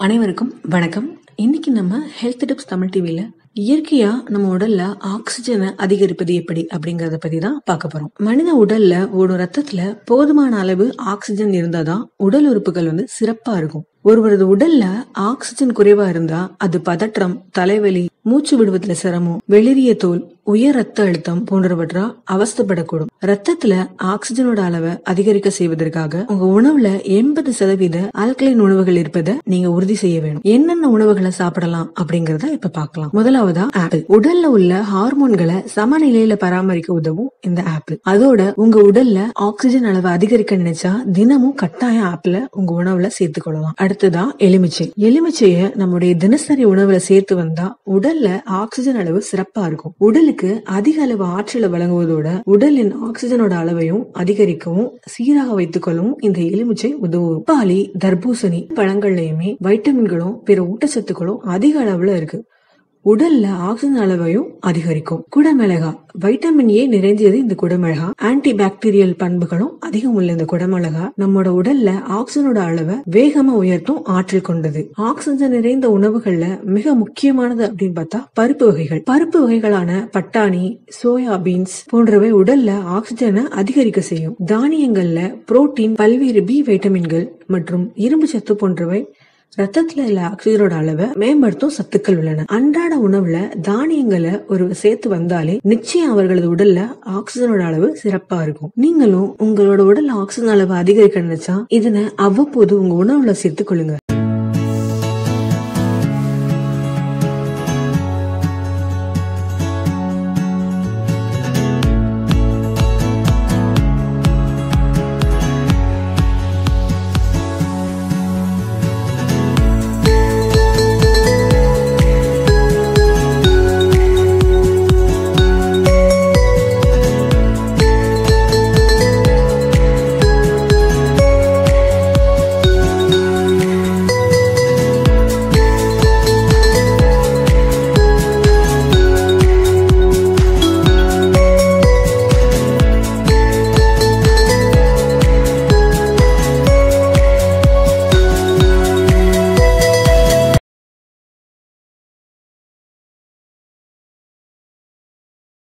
அனைவருக்கும் வணக்கம் இன்னைக்கு நம்ம ஹெல்த் டிப்ஸ் தமிழ் டிவில இயற்கையா நம்ம உடல்ல ஆக்சிஜனை அதிகரிப்பது எப்படி அப்படிங்கறத பத்தி தான் பார்க்க போறோம் மனித உடல்ல ஓடும் ரத்தத்துல போதுமான அளவு ஆக்சிஜன் இருந்தாதான் உடல் உறுப்புகள் வந்து சிறப்பா இருக்கும் ஒருவரது உடல்ல ஆக்சிஜன் குறைவா இருந்தா அது பதற்றம் தலைவலி மூச்சு விடுவதுல சிரமம் வெளிரிய தோல் உயர் ரத்த அழுத்தம் போன்றவற்றா அவஸ்தப்படக்கூடும் ரத்தத்துல ஆக்சிஜனோட அளவை அதிகரிக்க செய்வதற்காக உங்க உணவுல எண்பது சதவீத ஆல்கலைன் உணவுகள் இருப்பதை நீங்க உறுதி செய்ய வேணும் என்னென்ன உணவுகளை சாப்பிடலாம் அப்படிங்கறத இப்ப பார்க்கலாம் முதலாவதா ஆப்பிள் உடல்ல உள்ள ஹார்மோன்களை சமநிலையில பராமரிக்க உதவும் இந்த ஆப்பிள் அதோட உங்க உடல்ல ஆக்சிஜன் அளவை அதிகரிக்க நினைச்சா தினமும் கட்டாயம் ஆப்பிள உங்க உணவுல சேர்த்துக் கொள்ளலாம் அடுத்ததா எலுமிச்சை எலுமிச்சைய நம்முடைய தினசரி உணவுல சேர்த்து வந்தா உடல்ல ஆக்சிஜன் அளவு சிறப்பா இருக்கும் உடலுக்கு அதிக அளவு ஆற்றலை வழங்குவதோட உடலின் ஆக்சிஜனோட அளவையும் அதிகரிக்கவும் சீராக வைத்துக் கொள்ளவும் இந்த எலுமிச்சை உதவும் பாலி தர்பூசணி பழங்கள்லயுமே வைட்டமின்களும் பிற ஊட்டச்சத்துக்களும் அதிக அளவுல இருக்கு உடல்ல ஆக்சிஜன் அளவையும் அதிகரிக்கும் குடமிளகா வைட்டமின் ஏ நிறைந்தது இந்த குடமிளகா ஆன்டி பாக்டீரியல் பண்புகளும் அதிகம் உள்ள இந்த குடமிளகா நம்மோட உடல்ல ஆக்சிஜனோட அளவை வேகமா உயர்த்தும் ஆற்றல் கொண்டது ஆக்சிஜன் நிறைந்த உணவுகள்ல மிக முக்கியமானது அப்படின்னு பார்த்தா பருப்பு வகைகள் பருப்பு வகைகளான பட்டாணி சோயா பீன்ஸ் போன்றவை உடல்ல ஆக்சிஜனை அதிகரிக்க செய்யும் தானியங்கள்ல புரோட்டீன் பல்வேறு பி வைட்டமின்கள் மற்றும் இரும்பு சத்து போன்றவை ரத்தத்துல உள்ள ஆக்சிஜனோட அளவை மேம்படுத்தும் சத்துக்கள் உள்ளன அன்றாட உணவுல தானியங்களை ஒரு சேர்த்து வந்தாலே நிச்சயம் அவர்களது உடல்ல ஆக்சிஜனோட அளவு சிறப்பா இருக்கும் நீங்களும் உங்களோட உடல்ல ஆக்சிஜன் அளவு அதிகரிக்க நினைச்சா இதனை அவ்வப்போது உங்க உணவுல சேர்த்துக் கொள்ளுங்க